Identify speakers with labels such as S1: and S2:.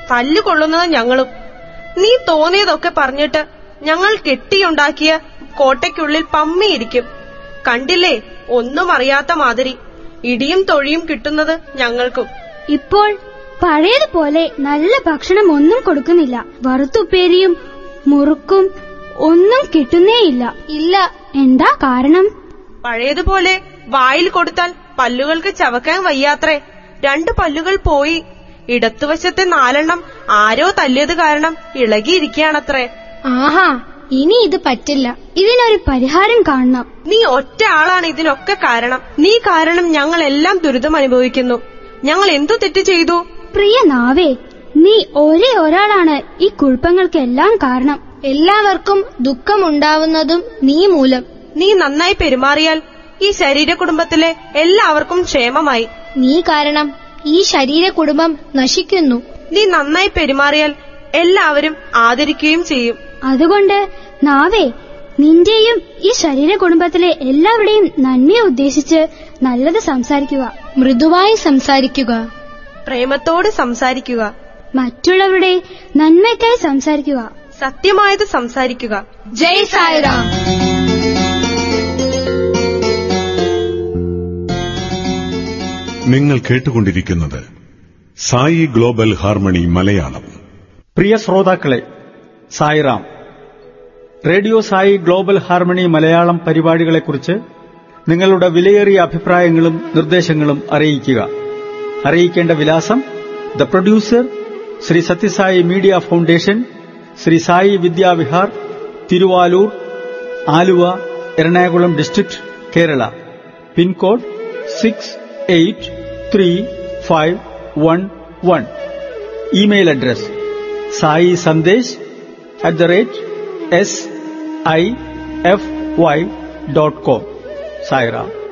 S1: തല്ലുകൊള്ളുന്നത് ഞങ്ങളും നീ തോന്നിയതൊക്കെ പറഞ്ഞിട്ട് ഞങ്ങൾ കെട്ടിയുണ്ടാക്കിയ കോട്ടയ്ക്കുള്ളിൽ പമ്മിയിരിക്കും കണ്ടില്ലേ ഒന്നും അറിയാത്ത മാതിരി ഇടിയും തൊഴിയും കിട്ടുന്നത് ഞങ്ങൾക്കും
S2: ഇപ്പോൾ പഴയതുപോലെ നല്ല ഭക്ഷണം ഒന്നും കൊടുക്കുന്നില്ല വറുത്തുപ്പേരിയും മുറുക്കും ഒന്നും കിട്ടുന്നേയില്ല ഇല്ല എന്താ കാരണം
S1: പഴയതുപോലെ വായിൽ കൊടുത്താൽ പല്ലുകൾക്ക് ചവക്കാൻ വയ്യാത്രേ രണ്ട് പല്ലുകൾ പോയി ഇടത്തുവശത്തെ നാലെണ്ണം ആരോ തല്ലിയത് കാരണം ഇളകിയിരിക്കുകയാണത്രേ
S2: ആഹാ ഇനി ഇത് പറ്റില്ല ഇതിനൊരു പരിഹാരം കാണണം
S1: നീ ഒറ്റ ആളാണ് ഇതിനൊക്കെ കാരണം നീ കാരണം ഞങ്ങൾ എല്ലാം ദുരിതം അനുഭവിക്കുന്നു ഞങ്ങൾ എന്തു തെറ്റ് ചെയ്തു
S2: പ്രിയ നാവേ നീ ഒരേ ഒരാളാണ് ഈ കുഴപ്പങ്ങൾക്കെല്ലാം കാരണം എല്ലാവർക്കും ദുഃഖമുണ്ടാവുന്നതും നീ മൂലം
S1: നീ നന്നായി പെരുമാറിയാൽ ഈ ശരീര കുടുംബത്തിലെ എല്ലാവർക്കും ക്ഷേമമായി
S2: നീ കാരണം ഈ ശരീര കുടുംബം നശിക്കുന്നു
S1: നീ നന്നായി പെരുമാറിയാൽ എല്ലാവരും ആദരിക്കുകയും ചെയ്യും
S2: അതുകൊണ്ട് നാവേ നിന്റെയും ഈ ശരീര കുടുംബത്തിലെ എല്ലാവരുടെയും നന്മയെ ഉദ്ദേശിച്ച് നല്ലത് സംസാരിക്കുക മൃദുവായി സംസാരിക്കുക
S1: പ്രേമത്തോട് സംസാരിക്കുക
S2: മറ്റുള്ളവരുടെ നന്മയ്ക്കായി സംസാരിക്കുക
S1: സത്യമായത് സംസാരിക്കുക
S2: ജയ് സായിറാം
S3: നിങ്ങൾ കേട്ടുകൊണ്ടിരിക്കുന്നത് സായി ഗ്ലോബൽ ഹാർമണി മലയാളം
S4: പ്രിയ ശ്രോതാക്കളെ Sairam radio Sai global harmony Malayalam പരിപാടികളെക്കുറിച്ച് നിങ്ങളുടെ വിലയേറിയ അഭിപ്രായങ്ങളും നിർദ്ദേശങ്ങളും അറിയിക്കുക അറിയിക്കേണ്ട വിലാസം the producer Sri Sathya Sai media foundation Sri Sai Vidyavihar Thiruvalur Aluva Ernakulam district Kerala pincode six eight three five one one email address Sai Sandesh at the rate S I F Y dot com Sairam